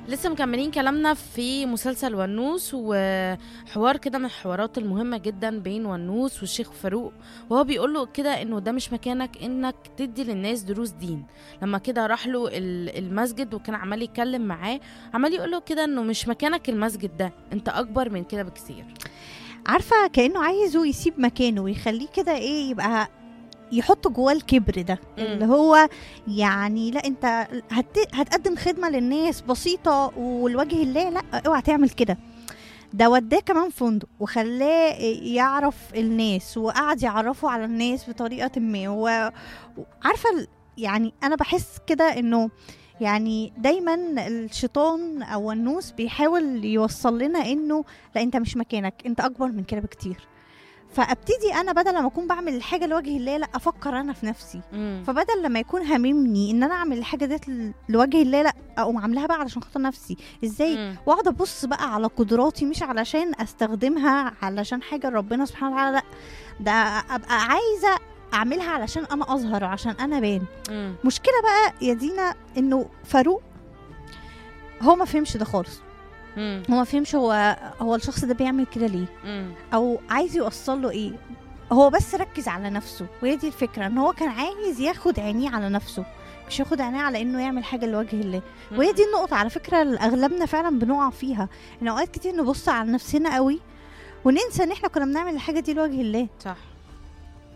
لسه مكملين كلامنا في مسلسل ونوس وحوار كده من الحوارات المهمة جدا بين ونوس والشيخ فاروق وهو بيقول له كده انه ده مش مكانك انك تدي للناس دروس دين لما كده راح له ال- المسجد وكان عمال يتكلم معاه عمال يقول له كده انه مش مكانك المسجد ده انت اكبر من كده بكثير عارفه كانه عايزه يسيب مكانه ويخليه كده ايه يبقى يحط جواه الكبر ده مم. اللي هو يعني لا انت هت... هتقدم خدمه للناس بسيطه ولوجه الله لا اوعى تعمل كده ده وداه كمان فندق وخلاه يعرف الناس وقعد يعرفه على الناس بطريقه ما و- وعارفه ال- يعني انا بحس كده انه يعني دايما الشيطان او النوس بيحاول يوصل لنا انه لا انت مش مكانك انت اكبر من كده بكتير فابتدي انا بدل ما اكون بعمل الحاجه لوجه الله لا افكر انا في نفسي مم. فبدل لما يكون هاممني ان انا اعمل الحاجه ديت ل- لوجه الله لا اقوم عاملاها بقى علشان خاطر نفسي ازاي مم. واقعد ابص بقى على قدراتي مش علشان استخدمها علشان حاجه ربنا سبحانه وتعالى لا ده ابقى عايزه اعملها علشان انا اظهر وعشان انا بان مم. مشكله بقى يا دينا انه فاروق هو ما فهمش ده خالص مم. هو ما فهمش هو هو الشخص ده بيعمل كده ليه مم. او عايز يوصل له ايه هو بس ركز على نفسه وهي دي الفكره ان هو كان عايز ياخد عينيه على نفسه مش ياخد عينيه على انه يعمل حاجه لوجه الله وهي دي النقطه على فكره اللي اغلبنا فعلا بنقع فيها ان اوقات كتير نبص على نفسنا قوي وننسى ان احنا كنا بنعمل الحاجه دي لوجه الله صح